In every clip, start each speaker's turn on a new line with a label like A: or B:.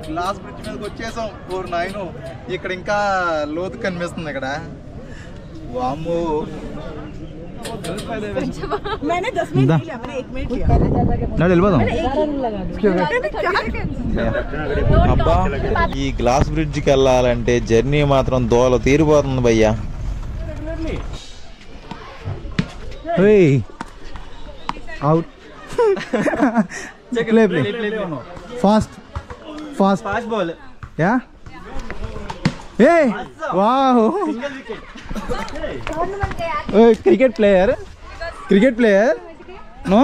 A: Glass bridge మీదకి వచ్చేసాం four nine ఇక్కడ ఇంకా లోతు కనిపిస్తుంది ఇక్కడ వామ్మో
B: मैंने दस मिनट नहीं लिया मैंने एक मिनट लिया
A: నా వెళ్ళిపోదాం అబ్బా ఈ గ్లాస్ బ్రిడ్జ్కి వెళ్ళాలంటే జర్నీ మాత్రం దోల తీరిపోతుంది భయ్యా out play play fast fast
C: fast ball
A: యా ఏ wow cricket player cricket player no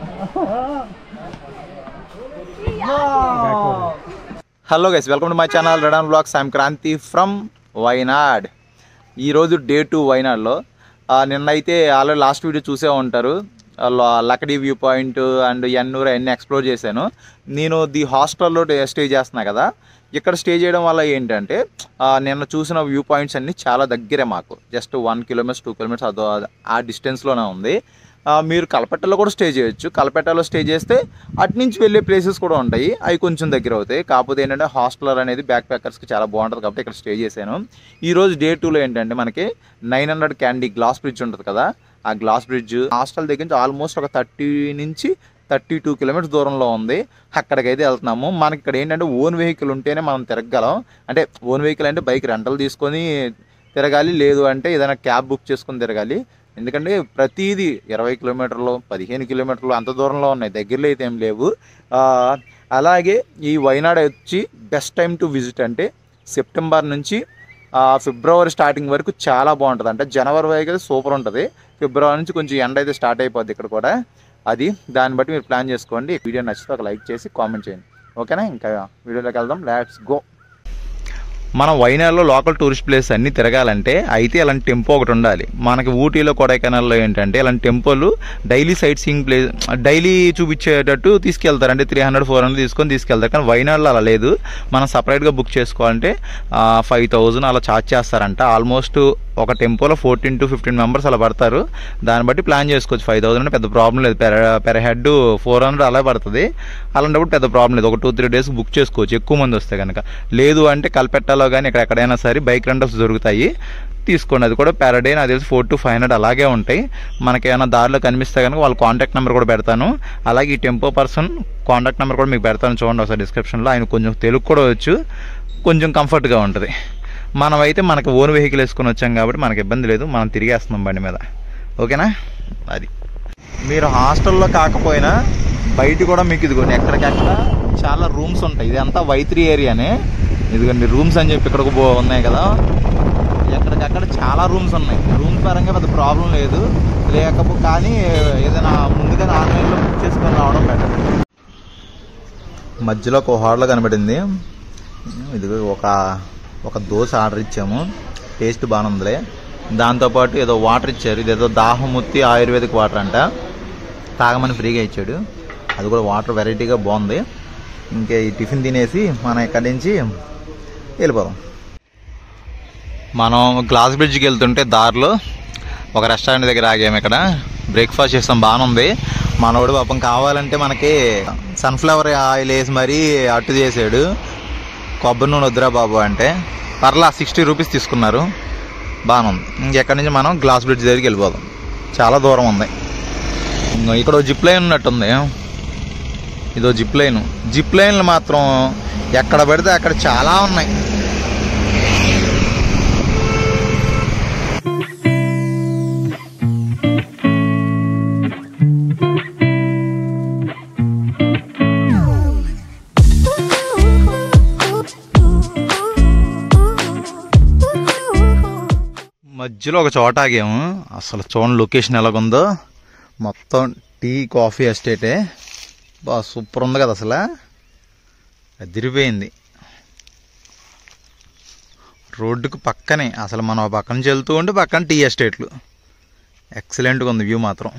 A: hello guys welcome to my channel red on blogs I'm Kranthi from Wayanad ఈరోజు డే టూ వైనాడ్లో ఆ, నిన్నైతే ఆల్రెడీ లాస్ట్ వీడియో చూసే ఉంటారు ఆ, ల- Lakkidi view point and Ennooru అన్నీ ఎక్స్ప్లోర్ చేశాను నేను ది హాస్టల్లో స్టే చేస్తున్నా కదా ఇక్కడ స్టే చేయడం వల్ల ఏంటంటే ఆ, నిన్న చూసిన వ్యూ పాయింట్స్ అన్నీ చాలా దగ్గరే మాకు just one kilometres two kilometres అదో ఆ డిస్టెన్స్లోనే ఉంది ఆ, మీరు కలపెట్టలో కూడా స్టే చేయొచ్చు కలపెట్టలో స్టే చేస్తే అటు నుంచి వెళ్ళే ప్లేసెస్ కూడా ఉంటాయి అవి కొంచెం దగ్గర అవుతాయి కాకపోతే ఏంటంటే హాస్టలర్ అనేది బ్యాక్ ప్యాకర్స్కి చాలా బాగుంటుంది కాబట్టి ఇక్కడ స్టే చేశాను ఈ రోజు డే టూలో ఏంటంటే మనకి nine hundred candy glass bridge ఉంటుంది కదా ఆ గ్లాస్ బ్రిడ్జ్ హాస్టల్ దగ్గర నుంచి ఆల్మోస్ట్ ఒక థర్టీ నుంచి థర్టీ టూ కిలోమీటర్స్ దూరంలో ఉంది అక్కడికైతే వెళ్తున్నాము మనకి ఇక్కడ ఏంటంటే ఓన్ వెహికల్ ఉంటేనే మనం తిరగగలం అంటే ఓన్ వెహికల్ అంటే బైక్ రెంటల్ తీసుకొని తిరగాలి లేదు అంటే ఏదైనా క్యాబ్ బుక్ చేసుకొని తిరగాలి ఎందుకంటే ప్రతిదీ ఇరవై కిలోమీటర్లు పదిహేను కిలోమీటర్లు అంత దూరంలో ఉన్నాయి దగ్గరలో అయితే ఏం లేవు ఆ, అలాగే ఈ వైనాడ్ వచ్చి బెస్ట్ టైం టు విజిట్ అంటే సెప్టెంబర్ నుంచి ఆ, ఫిబ్రవరి స్టార్టింగ్ వరకు చాలా బాగుంటుంది అంటే జనవరి వరకు అయితే సూపర్ ఉంటుంది ఫిబ్రవరి నుంచి కొంచెం ఎండ అయితే స్టార్ట్ అయిపోద్ది ఇక్కడ కూడా అది దాన్ని బట్టి మీరు ప్లాన్ చేసుకోండి వీడియో నచ్చితే ఒక లైక్ చేసి కామెంట్ చేయండి ఓకేనా ఇంకా వీడియోలోకి వెళ్దాం లెట్స్ గో మనం వైనాడ్లో లోకల్ టూరిస్ట్ ప్లేస్ అన్ని తిరగాలంటే అయితే ఇలాంటి టెంపో ఒకటి ఉండాలి మనకి ఊటీలో కొడైకెనాల్లో ఏంటంటే ఇలాంటి టెంపోలు daily sightseeing place daily చూపించేటట్టు తీసుకెళ్తారు అంటే త్రీ హండ్రెడ్ ఫోర్ హండ్రెడ్ తీసుకొని తీసుకెళ్తారు కానీ వైనాడ్లో అలా లేదు మనం సపరేట్గా బుక్ చేసుకోవాలంటే ఫైవ్ థౌజండ్ అలా ఛార్జ్ చేస్తారంట ఆల్మోస్ట్ ఒక టెంపోలో ఫోర్టీన్ టు ఫిఫ్టీన్ మెంబర్స్ అలా పడతారు దాన్ని బట్టి ప్లాన్ చేసుకోవచ్చు ఫైవ్ థౌసండ్ అంటే పెద్ద ప్రాబ్లం లేదు per per head four hundred అలా పడుతుంది అలాంటప్పుడు పెద్ద ప్రాబ్లం లేదు ఒక టూ త్రీ డేస్ బుక్ చేసుకోవచ్చు ఎక్కువ మంది వస్తే కనుక లేదు అంటే కల్పెట్టాలో కానీ ఇక్కడ ఎక్కడైనా సరే బైక్ రెంటల్స్ దొరుకుతాయి తీసుకోండి అది కూడా పెర్ డే నాకు తెలిసి ఫోర్ టు ఫైవ్ హండ్రెడ్ అలాగే ఉంటాయి మనకి ఏమైనా దారిలో కనిపిస్తే కనుక వాళ్ళ కాంటాక్ట్ నెంబర్ కూడా పెడతాను అలాగే ఈ టెంపో పర్సన్ కాంటాక్ట్ నెంబర్ కూడా మీకు పెడతాను చూడండి ఒకసారి డిస్క్రిప్షన్లో ఆయన కొంచెం తెలుగు కూడా వచ్చు కొంచెం కంఫర్ట్గా ఉంటుంది మనమైతే మనకు ఓన్ వెహికల్ వేసుకొని వచ్చాం కాబట్టి మనకి ఇబ్బంది లేదు మనం తిరిగేస్తున్నాం బండి మీద ఓకేనా అది మీరు హాస్టల్లో కాకపోయినా బయట కూడా మీకు ఇదిగోండి ఎక్కడికెక్కడ చాలా రూమ్స్ ఉంటాయి ఇది అంతా వైత్రి ఏరియానే ఇదిగోండి రూమ్స్ అని చెప్పి ఇక్కడికి పో ఉన్నాయి కదా ఎక్కడికక్కడ చాలా రూమ్స్ ఉన్నాయి రూమ్స్ పరంగా పెద్ద ప్రాబ్లం లేదు లేకపో కానీ ఏదైనా ముందుగానే ఆన్లైన్లో బుక్ చేసుకొని రావడం బెటర్ మధ్యలో ఒక హోటల్ కనబడింది ఇదిగో ఒక ఒక దోశ ఆర్డర్ ఇచ్చాము టేస్ట్ బాగానే ఉందిలే దాంతోపాటు ఏదో వాటర్ ఇచ్చారు ఇదేదో దాహముత్తి ఆయుర్వేదిక్ వాటర్ అంట తాగమని ఫ్రీగా ఇచ్చాడు అది కూడా వాటర్ వెరైటీగా బాగుంది ఇంకా ఈ టిఫిన్ తినేసి మనం ఇక్కడి నుంచి వెళ్ళిపోదాం మనం గ్లాస్ బ్రిడ్జ్కి వెళ్తుంటే దారిలో ఒక రెస్టారెంట్ దగ్గర ఆగాము ఇక్కడ బ్రేక్ఫాస్ట్ చేస్తాం బాగానే ఉంది మనోడు పాపం కావాలంటే మనకి సన్ఫ్లవర్ ఆయిల్ వేసి మరీ అట్టు చేసాడు కొబ్బరి నూనె వద్దురా బాబు అంటే పర్లా సిక్స్టీ రూపీస్ తీసుకున్నారు బాగానే ఉంది ఇంకెక్కడి నుంచి మనం గ్లాస్ బ్రిడ్జ్ దగ్గరికి వెళ్ళిపోదాం చాలా దూరం ఉంది ఇంగో ఇక్కడ ఓ జిప్ లైన్ ఉన్నట్టుంది ఇదో జిప్ లైన్ జిప్ లైన్లు మాత్రం ఎక్కడ పెడితే అక్కడ చాలా ఉన్నాయి మధ్యలో ఒక చోట ఆగాము అసలు చూడండి లొకేషన్ ఎలాగుందో మొత్తం టీ కాఫీ ఎస్టేటే బా సూపర్ ఉంది కదా అసలు అదిరిపోయింది రోడ్డుకు పక్కనే అసలు మనం ఆ పక్కన నుంచి వెళ్తూ ఉంటే పక్కన టీ ఎస్టేట్లు ఎక్సలెంట్గా ఉంది వ్యూ మాత్రం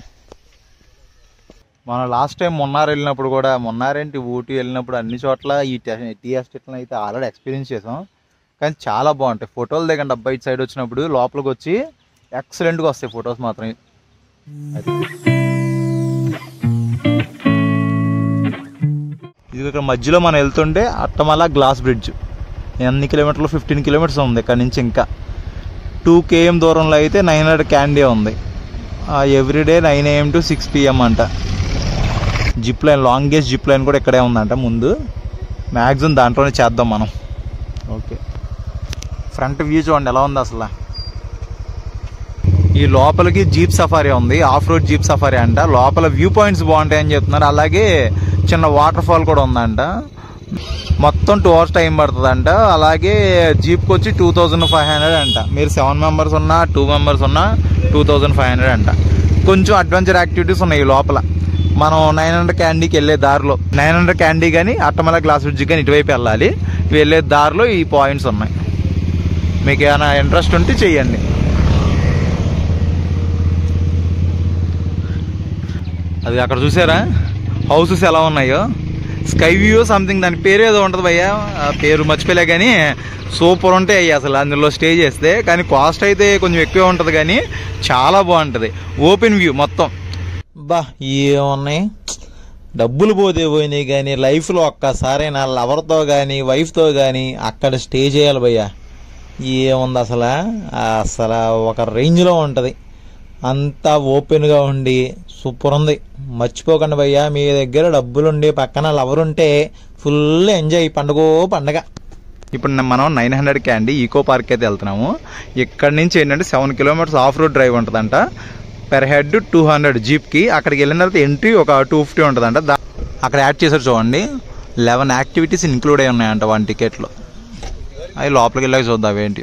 A: మనం లాస్ట్ టైం మొన్నార్ వెళ్ళినప్పుడు కూడా మొన్నారేంటి ఊటీ వెళ్ళినప్పుడు అన్ని చోట్ల ఈ ట- టీ ఎస్టేట్లను అయితే ఆల్రెడీ ఎక్స్పీరియన్స్ చేసాం కానీ చాలా బాగుంటాయి ఫోటోలు దిగండి అబ్బాయి సైడ్ వచ్చినప్పుడు లోపలికి వచ్చి ఎక్సలెంట్గా వస్తాయి ఫొటోస్ మాత్రం అది ఇది ఇక్కడ మధ్యలో మనం వెళ్తుంటే అట్టమల గ్లాస్ బ్రిడ్జ్ ఎన్ని కిలోమీటర్లు ఫిఫ్టీన్ కిలోమీటర్స్ ఉంది ఇక్కడ నుంచి ఇంకా టూ కేఎం దూరంలో అయితే నైన్ హండ్రెడ్ క్యాండీ ఉంది everyday nine AM to six PM అంట zip line longest zip line కూడా ఇక్కడే ఉందంట ముందు మ్యాక్సిమం దాంట్లోనే చేద్దాం మనం ఓకే ఫ్రంట్ వ్యూ చూడండి ఎలా ఉంది అసలు ఈ లోపలికి జీప్ సఫారీ ఉంది ఆఫ్ రోడ్ జీప్ సఫారీ అంట లోపల వ్యూ పాయింట్స్ బాగుంటాయని చెప్తున్నారు అలాగే చిన్న వాటర్ ఫాల్ కూడా ఉందంట మొత్తం టూ అవర్స్ టైం పడుతుందంట అలాగే జీప్కి వచ్చి టూ థౌజండ్ ఫైవ్ హండ్రెడ్ అంట మీరు సెవెన్ మెంబర్స్ ఉన్నా టూ మెంబర్స్ ఉన్నా టూ థౌజండ్ ఫైవ్ హండ్రెడ్ అంట కొంచెం అడ్వెంచర్ యాక్టివిటీస్ ఉన్నాయి ఈ లోపల మనం నైన్ హండ్రెడ్ క్యాండీకి వెళ్ళే దారిలో నైన్ హండ్రెడ్ క్యాండీ కానీ అట్టమల గ్లాస్ బ్రిడ్జ్ కానీ ఇటువైపు వెళ్ళాలి వెళ్ళే దారిలో ఈ పాయింట్స్ ఉన్నాయి మీకు ఏమైనా ఇంట్రెస్ట్ ఉంటే చెయ్యండి అది అక్కడ చూసారా హౌసెస్ ఎలా ఉన్నాయో స్కై వ్యూ సంథింగ్ దాని పేరు ఏదో ఉంటుంది భయ్యా ఆ పేరు మర్చిపోలే కానీ సూపర్ ఉంటాయి అయ్యి అసలు అందులో స్టే చేస్తే కానీ కాస్ట్ అయితే కొంచెం ఎక్కువ ఉంటుంది కానీ చాలా బాగుంటుంది ఓపెన్ వ్యూ మొత్తం బా ఏమున్నాయి డబ్బులు పోతే పోయినాయి కానీ లైఫ్లో ఒక్కసారి నా లవర్తో కానీ వైఫ్తో కానీ అక్కడ స్టే చేయాలి భయ్యా ఏముంది అసలు అసలు ఒక రేంజ్లో ఉంటుంది అంతా ఓపెన్గా ఉండి సూపర్ ఉంది మర్చిపోకండి భయ్యా మీ దగ్గర డబ్బులుండి పక్కన లవర్ ఉంటే ఫుల్ ఎంజాయ్ పండుగ పండగ ఇప్పుడు న- మనం nine hundred Kandi eco park అయితే వెళ్తున్నాము ఇక్కడ నుంచి ఏంటంటే seven kilometres off road drive ఉంటుందంట పెర్ హెడ్ టూ హండ్రెడ్ జీప్కి అక్కడికి వెళ్ళిన తర్వాత ఎంట్రీ ఒక టూ ఫిఫ్టీ ఉంటుందంట దా- అక్కడ యాడ్ చేశారు చూడండి లెవెన్ యాక్టివిటీస్ ఇంక్లూడ్ అయి ఉన్నాయంట వన్ టికెట్లో అవి లోపలికి వెళ్ళాక చూద్దాం అవేంటి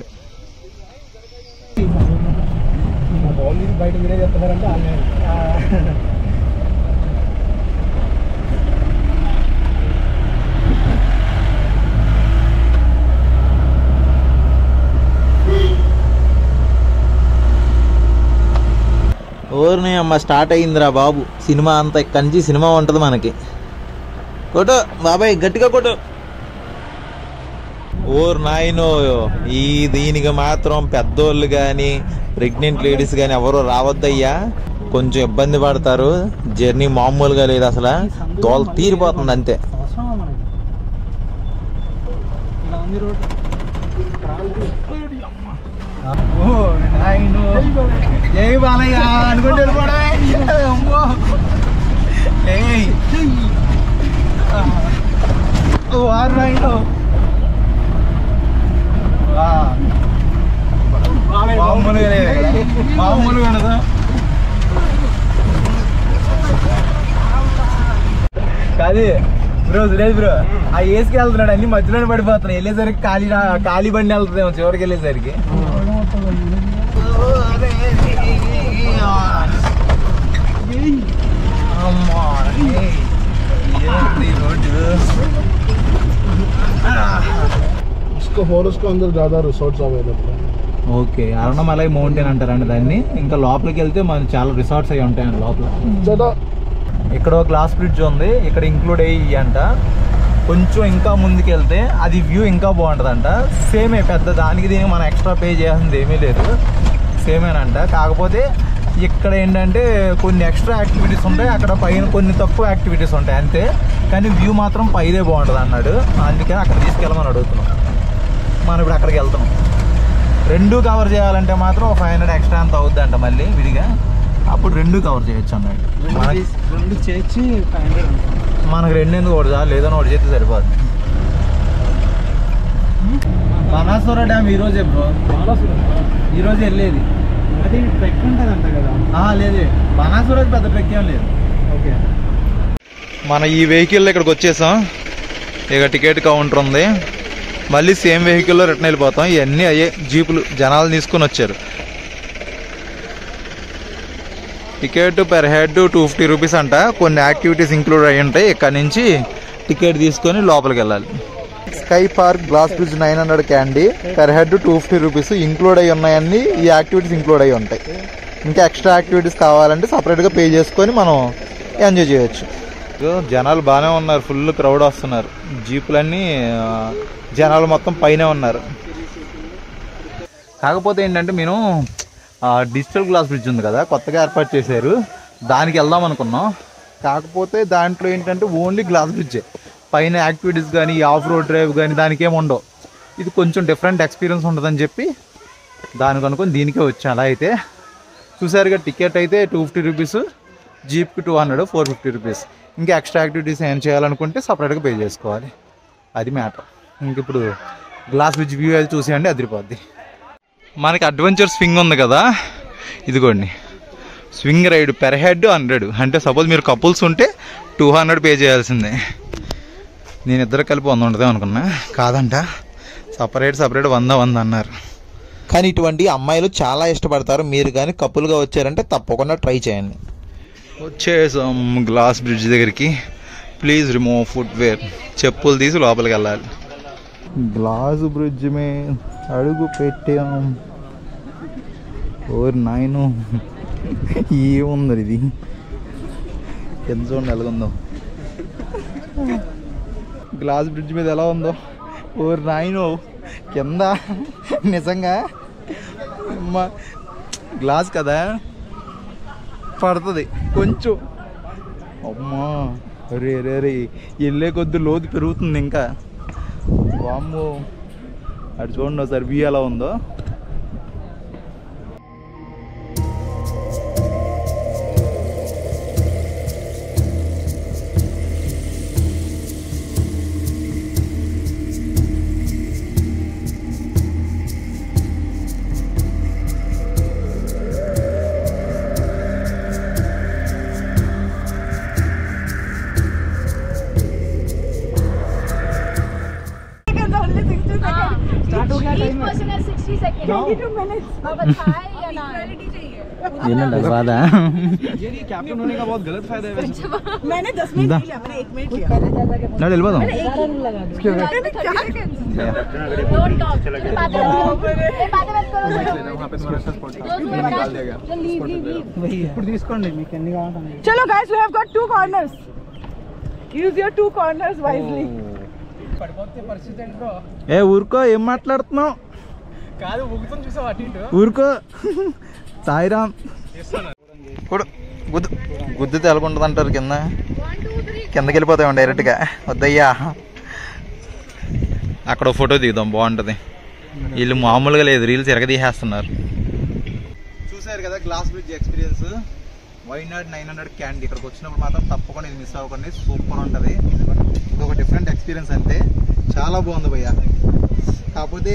C: బయట మీరే చెప్తున్నారంటే
A: ఓర్ని అమ్మ స్టార్ట్ అయ్యిందిరా బాబు సినిమా అంతా ఇక్కడి నుంచి సినిమా ఉంటుంది మనకి కొట్టు బాబాయ్ గట్టిగా కొట్టు ఓర్ నాయనో ఈ దీనికి మాత్రం పెద్దోళ్ళు కానీ ప్రెగ్నెంట్ లేడీస్ కానీ ఎవరు రావద్దయ్యా కొంచెం ఇబ్బంది పడతారు జర్నీ మామూలుగా లేదు అసలు తోలు తీరిపోతుంది అంతే
C: అవసరమా మనకి ఇలా ఉంది రోడ్
A: ఓ నాయనో జై బాలయ్య అనుకుంటే అమ్మో ఏయ్ ఓ ఆరు నాయనో మామూలుగా లేదు మామూలుగా ఉండదు కాదు బ్రో లేదు బ్రో ఆ ఏసుకి వెళ్తున్నాడు అన్ని మధ్యలోనే పడిపోతున్నాయి వెళ్ళేసరికి ఖాళీ రా- ఖాళీ బండి వెళ్తుందేమో చివరికి వెళ్ళేసరికి అమ్మా, ఏయ్. ఏంటి ఈ రోడ్డు?
D: इसको फॉरेस्ट के अंदर ज़्यादा रिसोर्ट्स अवेलेबल है
A: ఓకే అరుణమలై మౌంటైన్ అంటారండి దాన్ని ఇంకా లోపలికి వెళ్తే మనకి చాలా రిసార్ట్స్ అవి ఉంటాయండి లోపల
D: ज़्यादा
A: ఇక్కడ ఒక గ్లాస్ బ్రిడ్జ్ ఉంది ఇక్కడ ఇంక్లూడ్ అయ్యి అంట కొంచెం ఇంకా ముందుకు వెళ్తే అది వ్యూ ఇంకా బాగుంటుందంట సేమే పెద్ద దానికి దీనికి మనం ఎక్స్ట్రా పే చేయాల్సింది ఏమీ లేదు సేమేనంట కాకపోతే ఇక్కడ ఏంటంటే కొన్ని ఎక్స్ట్రా యాక్టివిటీస్ ఉంటాయి అక్కడ పైన కొన్ని తక్కువ యాక్టివిటీస్ ఉంటాయి అంతే కానీ వ్యూ మాత్రం పైదే బాగుంటుంది అన్నాడు అందుకని అక్కడ తీసుకెళ్ళమని అడుగుతున్నాం మనం ఇప్పుడు అక్కడికి వెళ్తున్నాం రెండు కవర్ చేయాలంటే మాత్రం ఫైవ్ హండ్రెడ్ ఎక్స్ట్రా అంత అవుద్ది అంట మళ్ళీ విడిగా అప్పుడు రెండు కవర్ చేయొచ్చు అన్నాడు మనకి
C: రెండు చేర్చి ఫైవ్ హండ్రెడ్
A: మనకు రెండు ఎందుకు ఒకటి చాలు లేదని ఒకటి చేస్తే సరిపోదు బనాసుర డ్యామ్ ఈ రోజే బ్రో ఈ రోజు వెళ్ళేది
C: అది ట్రెక్ ఉంటుంది అంట కదా
A: ఆహా, లేదు బనాసుర పెద్ద ట్రెక్ ఏం లేదు
C: ఓకే
A: మన ఈ వెహికల్ ఇక్కడికి వచ్చేసాం ఇక టికెట్ కౌంటర్ ఉంది మళ్ళీ సేమ్ వెహికల్లో రిటర్న్ వెళ్ళిపోతాం ఇవన్నీ అయ్యే జీపులు జనాలు తీసుకొని వచ్చారు ticket per head two fifty rupees అంట కొన్ని యాక్టివిటీస్ ఇంక్లూడ్ అయ్యి ఉంటాయి ఇక్కడ నుంచి టికెట్ తీసుకొని లోపలికి వెళ్ళాలి sky park glass bridge nine hundred Kandi per head two fifty rupees include అయ్యి ఉన్నాయన్నీ ఈ యాక్టివిటీస్ ఇంక్లూడ్ అయ్యి ఉంటాయి ఇంకా ఎక్స్ట్రా యాక్టివిటీస్ కావాలంటే సపరేట్గా పే చేసుకొని మనం ఎంజాయ్ చేయొచ్చు ఇదిగో జనాలు బాగానే ఉన్నారు ఫుల్ క్రౌడ్ వస్తున్నారు జీపులన్నీ ఆ, జనాలు మొత్తం పైనే ఉన్నారు కాకపోతే ఏంటంటే మేము ఆ, డిజిటల్ గ్లాస్ బ్రిడ్జ్ ఉంది కదా కొత్తగా ఏర్పాటు చేశారు దానికి వెళ్దాం అనుకున్నాం కాకపోతే దాంట్లో ఏంటంటే ఓన్లీ గ్లాస్ బ్రిడ్జే పైన యాక్టివిటీస్ కానీ ఆఫ్ రోడ్ డ్రైవ్ కానీ దానికి ఏమి ఉండవు ఇది కొంచెం డిఫరెంట్ ఎక్స్పీరియన్స్ ఉంటుందని చెప్పి దానికి అనుకుని దీనికే వచ్చాను అలా అయితే చూసారుగా టికెట్ అయితే టూ ఫిఫ్టీ రూపీస్ జీప్కి two hundred four fifty rupees ఇంకా ఎక్స్ట్రా యాక్టివిటీస్ ఏం చేయాలనుకుంటే సపరేట్గా పే చేసుకోవాలి అది మ్యాటర్ ఇంక ఇప్పుడు గ్లాస్ బ్రిడ్జ్ వ్యూ అది చూసేయండి అదిరిపోద్ది మనకి అడ్వెంచర్ స్వింగ్ ఉంది కదా ఇదిగోండి swing ride per head hundred అంటే సపోజ్ మీరు కపుల్స్ ఉంటే టూ హండ్రెడ్ పే చేయాల్సిందే నేను ఇద్దరు కలిపి వంద ఉంటుంది అనుకున్నా కాదంట సపరేట్ సపరేట్ వంద వంద అన్నారు
E: కానీ ఇటువంటి అమ్మాయిలు చాలా ఇష్టపడతారు మీరు కానీ కప్పులుగా వచ్చారంటే తప్పకుండా ట్రై చేయండి
A: వచ్చేసాం గ్లాస్ బ్రిడ్జ్ దగ్గరికి ప్లీజ్ రిమూవ్ ఫుట్వేర్ చెప్పులు తీసి లోపలికి వెళ్ళాలి గ్లాస్ బ్రిడ్జ్ మే అడుగు పెట్టాం ఓర్ నాయను ఏముంది ఇది ఎంత చూడండి ఎలాగుందో గ్లాస్ బ్రిడ్జ్ మీద ఎలా ఉందో ఓర్ నాయను కింద నిజంగా అమ్మా గ్లాస్ కదా పడుతుంది కొంచెం అమ్మా రే రే రే వెళ్ళే కొద్ది లోతు పెరుగుతుంది ఇంకా వామ్మో అటు చూడండి ఒకసారి వ్యూ ఎలా ఉందో
B: Seconds, only 60 seconds.
F: Each person has 60 seconds.
B: 22 minutes.
F: अब अच्छा है या ना
A: ఏంటంటే బాధ
C: ये नहीं कैप्टन होने का बहुत गलत फायदा है वैसे
B: मैंने 10 मिनट
A: दा।
B: नहीं लिया मैंने 1 मिनट लिया
A: నాడు వెళ్ళిపోదాం
F: मैंने क्या डोंट टॉक ये बातें मत करो ये बातें मत करो चल लीव लीव लीव
C: ఇప్పుడు తీసుకోండి మీకు ఎన్ని కావాలి
B: चलो guys we have got two corners use your two corners wisely
C: పడిపోతే పరిస్థితి ఏంటో
A: ఏ ఊరుకో ఏం మాట్లాడుతున్నావు
C: కాదు ఊగుతుంది చూసావు అటు ఇటు
A: ఊరుకో సాయిరామ్ కూడా గుద్దు గుద్దు తెలకుంటుంది అంటారు కింద కిందకి వెళ్ళిపోతాం డైరెక్ట్గా వద్దయ్యా అక్కడ ఫోటో దిగుదాం బాగుంటుంది వీళ్ళు మామూలుగా లేదు రీల్స్ ఎరగదీసేస్తున్నారు చూసారు కదా glass bridge experience Wayanad nine hundred Kandi ఇక్కడికి వచ్చినప్పుడు మాత్రం తప్పకుండా ఇది మిస్ అవ్వకండి సూపర్ ఉంటుంది ఇది ఒక డిఫరెంట్ ఎక్స్పీరియన్స్ అంతే చాలా బాగుంది భయ్య కాకపోతే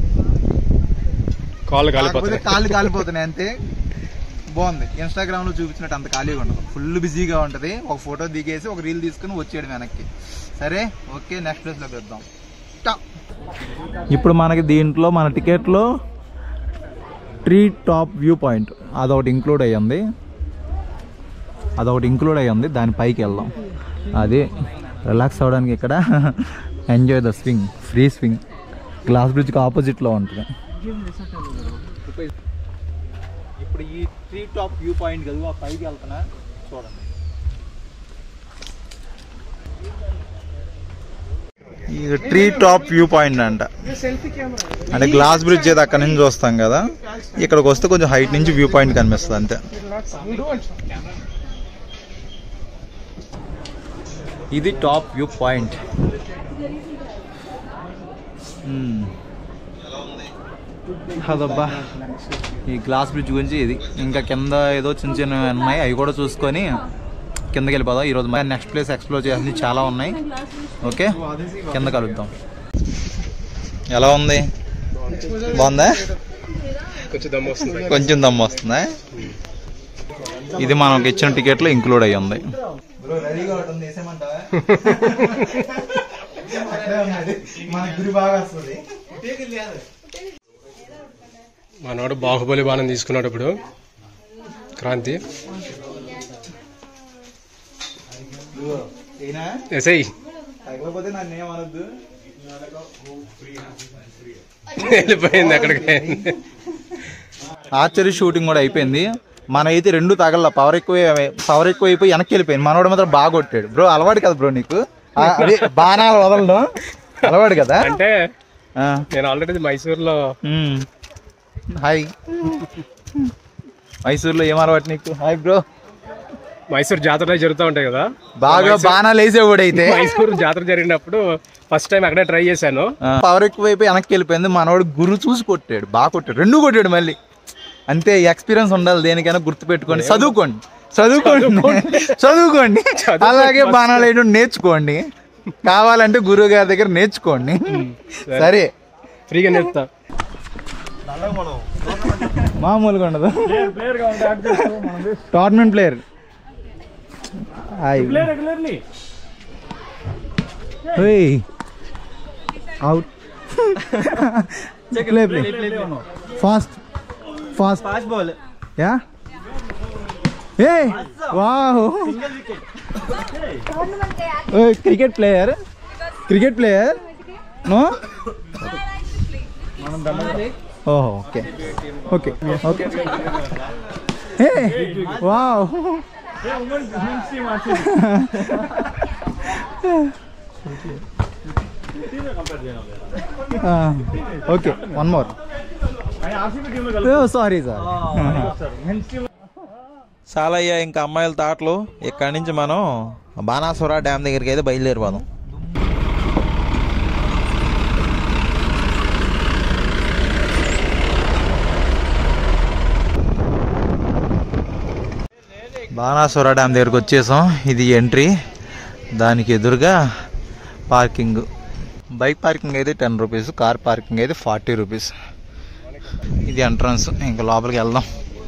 G: కాళ్ళు
A: కాకపోతే కాళ్ళు కాలిపోతున్నాయి అంతే బాగుంది ఇన్స్టాగ్రామ్ లో చూపించినట్టు అంత ఖాళీగా ఉండదు ఫుల్ బిజీగా ఉంటది ఒక ఫోటో దిగేసి ఒక రీల్ తీసుకుని వచ్చేయడం వెనక్కి సరే ఓకే నెక్స్ట్ ప్లేస్ లోకి వెళ్దాం ఇప్పుడు మనకి దీంట్లో మన టికెట్లో ట్రీ టాప్ వ్యూ పాయింట్ అదొకటి ఇంక్లూడ్ అయ్యింది అదొకటి ఇంక్లూడ్ అయ్యింది దాని పైకి వెళ్దాం అది రిలాక్స్ అవ్వడానికి ఇక్కడ enjoy the swing free swing glass బ్రిడ్జ్కి ఆపోజిట్లో ఉంటుంది ఇప్పుడు ఈ ట్రీ టాప్ వ్యూ పాయింట్ కదా ఆ పైకి వెళ్తున్నా చూడండి ఈ ట్రీ టాప్ వ్యూ పాయింట్ అంట అంటే గ్లాస్ బ్రిడ్జ్ ఏదో అక్కడ నుంచి చూస్తాం కదా ఇక్కడికి వస్తే కొంచెం హైట్ నుంచి వ్యూ పాయింట్ కనిపిస్తుంది అంతే ఇది టాప్ వ్యూ పాయింట్ అదబ్బా ఈ గ్లాస్ బ్రిడ్జ్ గురించి ఇది ఇంకా కింద ఏదో చిన్న చిన్న ఉన్నాయి అవి కూడా చూసుకొని కిందకి వెళ్ళిపోదాం ఈరోజు మరి నెక్స్ట్ ప్లేస్ ఎక్స్ప్లోర్ చేయాల్సి చాలా ఉన్నాయి ఓకే కింద కలుద్దాం ఎలా ఉంది బాగుందా
G: కొంచెం దమ్ము వస్తుంది
A: కొంచెం దమ్ము వస్తుందా ఇది మనకి ఇచ్చిన టికెట్లో ఇంక్లూడ్ అయ్యి ఉంది
G: మనోడు బాహుబలి బాణం తీసుకున్నాడు ఇప్పుడు క్రాంతి ఎసై
A: తగలపోతే నన్ను ఏమనొద్దు
G: వెళ్ళిపోయింది అక్కడికి
A: ఆర్చరీ షూటింగ్ కూడా అయిపోయింది మన అయితే రెండు తగల పవర్ ఎక్కువ పవర్ ఎక్కువ అయిపోయి వెనక్కి వెళ్ళిపోయింది మనోడు మాత్రం బాగా కొట్టాడు బ్రో అలవాటు కదా బ్రో నీకు ఆ, అదే బాణాలు వదలడం అలవాటు కదా
G: అంటే
A: ఆ,
G: నేను ఆల్రెడీ మైసూర్లో
A: ఉమ్. హాయ్ మైసూర్లో ఏం అలవాటు నీకు హాయ్ బ్రో
G: మైసూర్ జాతర జరుగుతూ ఉంటాయి కదా
A: బాగా బాణాలు వేసేవాడు అయితే
G: మైసూర్ జాతర జరిగినప్పుడు ఫస్ట్ టైం అక్కడే ట్రై చేశాను
A: పవర్ ఎక్కువైపోయి వెనక్కి వెళ్ళిపోయింది మనవాడు గురు చూసి కొట్టాడు బాగా కొట్టాడు రెండు కొట్టాడు మళ్ళీ అంతే ఎక్స్పీరియన్స్ ఉండాలి దేనికైనా గుర్తు పెట్టుకోండి చదువుకోండి చదువుకోండి చదువుకోండి అలాగే బాణాలు వేయడం నేర్చుకోండి కావాలంటే గురువు గారి దగ్గర నేర్చుకోండి సరే
G: ఫ్రీగా నేర్పుతా
A: మామూలుగా ఉండదు tournament player out play play fast fast fast ball యా ఏ wow cricket player cricket player no ఓహో ఓకే ఓకే ఓకే ఏ wow okay one more sorry sir
E: చాలా అయ్యా ఇంకా అమ్మాయిల తాటలు ఇక్కడి నుంచి మనం బాణాసుర డ్యామ్ దగ్గరికి అయితే బయలుదేరిపోదాం
A: బాణాసుర డ్యామ్ దగ్గరకు వచ్చేసాం ఇది ఎంట్రీ దానికి ఎదురుగా పార్కింగ్ బైక్ పార్కింగ్ అయితే టెన్ రూపీస్ కార్ పార్కింగ్ అయితే ఫార్టీ రూపీస్ ఇది ఎంట్రన్స్ ఇంకా లోపలికి వెళ్దాం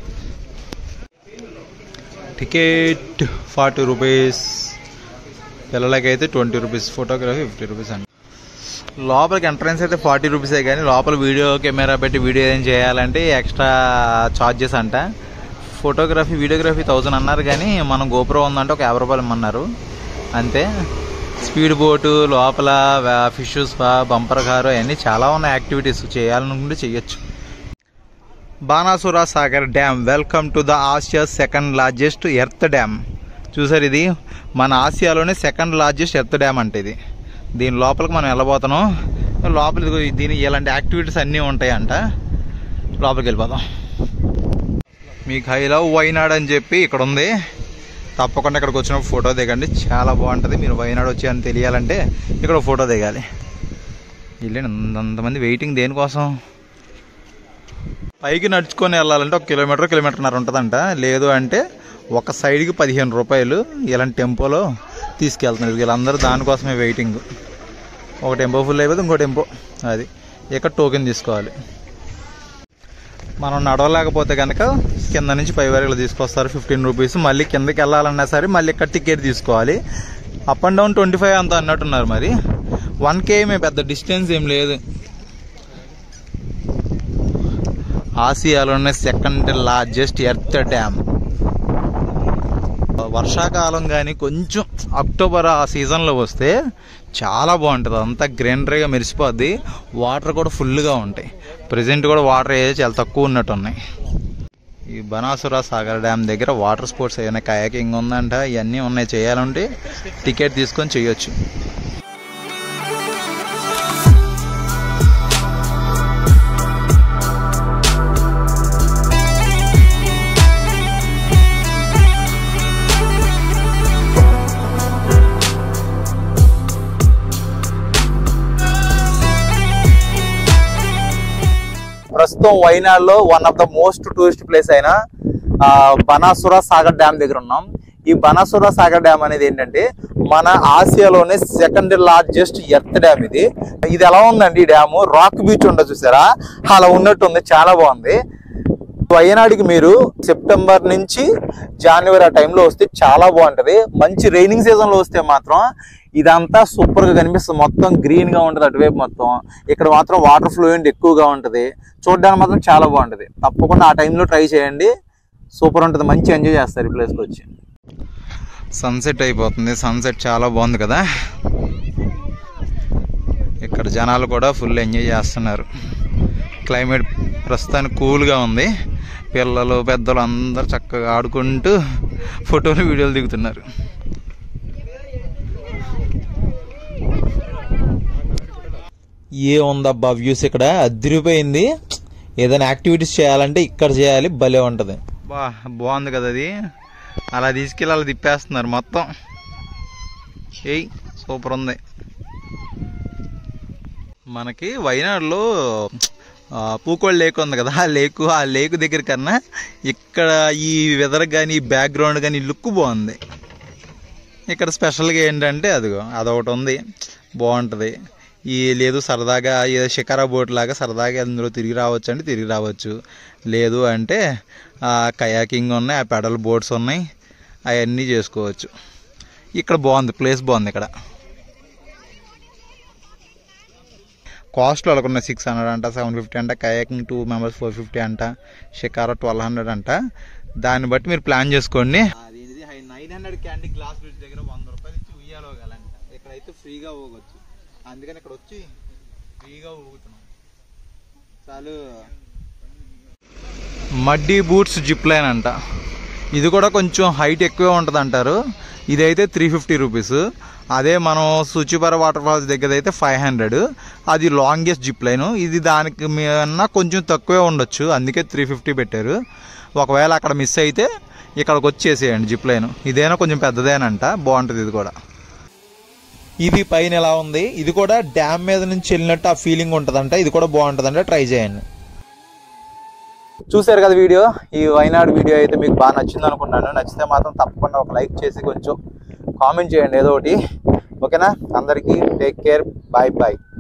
A: టికెట్ ఫార్టీ రూపీస్ పిల్లలకి అయితే twenty rupees photography fifty rupees అండి లోపలికి ఎంట్రన్స్ అయితే ఫార్టీ రూపీసే కానీ లోపల వీడియో కెమెరా పెట్టి వీడియో ఏం చేయాలంటే ఎక్స్ట్రా చార్జెస్ అంట ఫోటోగ్రఫీ వీడియోగ్రఫీ థౌజండ్ అన్నారు కానీ మనం గోప్రో ఉందంటే ఒక యాభై రూపాయలు ఇమ్మన్నారు అంతే స్పీడ్ బోటు లోపల ఫిష్ స్పా బంపర్ కారు అవన్నీ చాలా ఉన్నాయి యాక్టివిటీస్ చేయాలనుకుంటే చేయొచ్చు Banasura Sagar dam welcome to the Asia second largest earth dam చూసారు ఇది మన ఆసియాలోనే సెకండ్ లార్జెస్ట్ ఎర్త్ డ్యామ్ అంటే ఇది దీని లోపలికి మనం వెళ్ళబోతున్నాం లోపల ఇదిగో దీని ఇలాంటి యాక్టివిటీస్ అన్నీ ఉంటాయంట లోపలికి వెళ్ళిపోదాం మీకు ఐ లవ్ వైనాడ్ అని చెప్పి ఇక్కడ ఉంది తప్పకుండా ఇక్కడికి వచ్చినప్పుడు ఫోటో దిగండి చాలా బాగుంటుంది మీరు వైనాడ్ వచ్చి అని తెలియాలంటే ఇక్కడ ఫోటో దిగాలి వెళ్ళండి అంతమంది వెయిటింగ్ దేనికోసం పైకి నడుచుకొని వెళ్ళాలంటే ఒక కిలోమీటర్ కిలోమీటర్న్నర ఉంటుందంట లేదు అంటే ఒక సైడ్కి పదిహేను రూపాయలు ఇలాంటి టెంపోలో తీసుకెళ్తున్నారు వీళ్ళందరూ దానికోసమే వెయిటింగ్ ఒక టెంపో ఫుల్ అయిపోతే ఇంకో టెంపో అది ఇక్కడ టోకెన్ తీసుకోవాలి మనం నడవలేకపోతే కనుక కింద నుంచి పై వరకు తీసుకొస్తారు ఫిఫ్టీన్ రూపీస్ మళ్ళీ కిందకి వెళ్ళాలన్నా సరే మళ్ళీ ఇక్కడ టికెట్ తీసుకోవాలి up and down twenty five అంత అన్నట్టున్నారు మరి వన్ కేఎమే పెద్ద డిస్టెన్స్ ఏం లేదు ఆసియాలోనే సెకండ్ లార్జెస్ట్ ఎర్త్ డ్యామ్ వర్షాకాలం కానీ కొంచెం అక్టోబర్ ఆ సీజన్లో వస్తే చాలా బాగుంటుంది అంతా గ్రీనరీగా మెరిసిపోద్ది వాటర్ కూడా ఫుల్గా ఉంటాయి ప్రజెంట్ కూడా వాటర్ ఏదో చాలా తక్కువ ఉన్నట్టు ఉన్నాయి ఈ బనాసుర సాగర్ డ్యామ్ దగ్గర వాటర్ స్పోర్ట్స్ ఏమైనా కయాకింగ్ ఉందంట ఇవన్నీ ఉన్నాయి చేయాలంటే టికెట్ తీసుకొని చేయొచ్చు ప్రస్తుతం వైనాడ్లో one of the most tourist place అయిన ఆ, బనాసుర సాగర్ డ్యామ్ దగ్గర ఉన్నాం ఈ బనాసుర సాగర్ డ్యామ్ అనేది ఏంటంటే మన ఆసియాలోనే సెకండ్ లార్జెస్ట్ ఎర్త్ డ్యామ్ ఇది ఇది ఎలా ఉందండి ఈ డ్యామ్ రాక్ బీచ్ ఉండదు చూసారా అలా ఉన్నట్టు ఉంది చాలా బాగుంది వయనాడికి మీరు సెప్టెంబర్ నుంచి జనవరి ఆ టైంలో వస్తే చాలా బాగుంటది మంచి రైనింగ్ సీజన్ లో వస్తే మాత్రం ఇదంతా సూపర్ గా కనిపిస్తుంది మొత్తం గ్రీన్ గా ఉంటది అటువైపు మొత్తం ఇక్కడ మాత్రం వాటర్ ఫ్లోయింట్ ఎక్కువగా ఉంటది చూడడానికి మాత్రం చాలా బాగుంటది తప్పకుండా ఆ టైంలో ట్రై చేయండి సూపర్ ఉంటది మంచి ఎంజాయ్ చేస్తారు ఈ ప్లేస్కి వచ్చి సన్సెట్ అయిపోతుంది సన్సెట్ చాలా బాగుంది కదా ఇక్కడ జనాలు కూడా ఫుల్ ఎంజాయ్ చేస్తున్నారు క్లైమేట్ ప్రస్తుతానికి కూల్గా ఉంది పిల్లలు పెద్దలు అందరు చక్కగా ఆడుకుంటూ ఫోటోలు వీడియోలు దిగుతున్నారు
E: ఏ ఉందబ్బా వ్యూస్ ఇక్కడ అదిరిపోయింది ఏదైనా యాక్టివిటీస్ చేయాలంటే ఇక్కడ చేయాలి భలే ఉంటది
A: బా బాగుంది కదా అది అలా తీసుకెళ్ళి అలా తిప్పేస్తున్నారు మొత్తం ఏయ్ సూపర్ ఉంది మనకి వైనాడులో ఆ, పూకోళ్ళ లేక్ ఉంది కదా ఆ లేకు ఆ లేకు దగ్గర కన్నా ఇక్కడ ఈ వెదర్ కానీ ఈ బ్యాక్గ్రౌండ్ కానీ లుక్ బాగుంది ఇక్కడ స్పెషల్గా ఏంటంటే అదిగో అదొకటి ఉంది బాగుంటుంది ఈ లేదు సరదాగా ఏదో షికారా బోట్ లాగా సరదాగా అందులో తిరిగి రావచ్చు అంటే తిరిగి రావచ్చు లేదు అంటే కయాకింగ్ ఉన్నాయి ఆ పెడల్ బోట్స్ ఉన్నాయి అవన్నీ చేసుకోవచ్చు ఇక్కడ బాగుంది ప్లేస్ బాగుంది ఇక్కడ కాస్ట్ వాళ్ళకున్న సిక్స్ హండ్రెడ్ అంట సెవెన్ ఫిఫ్టీ అంట kayaking two members four fifty అంట షికారా ట్వెల్వ్ హండ్రెడ్ అంట దాన్ని బట్టి మీరు ప్లాన్ చేసుకోండి nine hundred candy glass bridge దగ్గర వంద రూపాయలు ఇచ్చి ఉయ్యాలో గలంట ఇక్కడైతే ఫ్రీగా ఊగొచ్చు అందుకని ఇక్కడ వచ్చి ఫ్రీగా ఊగుతున్నాం చాలు మడ్డీ బూట్స్ జిప్ లైన్ అంట ఇది కూడా కొంచెం హైట్ ఎక్కువే ఉంటుంది అంటారు ఇదైతే త్రీ ఫిఫ్టీ రూపీస్ అదే మనం సుచిపర వాటర్ ఫాల్స్ దగ్గర అయితే ఫైవ్ హండ్రెడ్ అది లాంగెస్ట్ జిప్ లైన్ ఇది దానికి మీద కొంచెం తక్కువే ఉండొచ్చు అందుకే త్రీ ఫిఫ్టీ పెట్టారు ఒకవేళ అక్కడ మిస్ అయితే ఇక్కడికి వచ్చేసేయండి జిప్ లైన్ ఇదైనా కొంచెం పెద్దదేనంట బాగుంటుంది ఇది కూడా
E: ఇది పైన ఎలా ఉంది ఇది కూడా డ్యామ్ మీద నుంచి వెళ్ళినట్టు ఆ ఫీలింగ్ ఉంటుందంట ఇది కూడా బాగుంటుందంట ట్రై చేయండి
A: చూశారు కదా వీడియో ఈ వైనాడు వీడియో అయితే మీకు బాగా నచ్చింది అనుకున్నాను నచ్చితే మాత్రం తప్పకుండా ఒక లైక్ చేసి కొంచెం కామెంట్ చేయండి ఏదో ఒకటి ఓకేనా అందరికీ టేక్ కేర్ బాయ్ బాయ్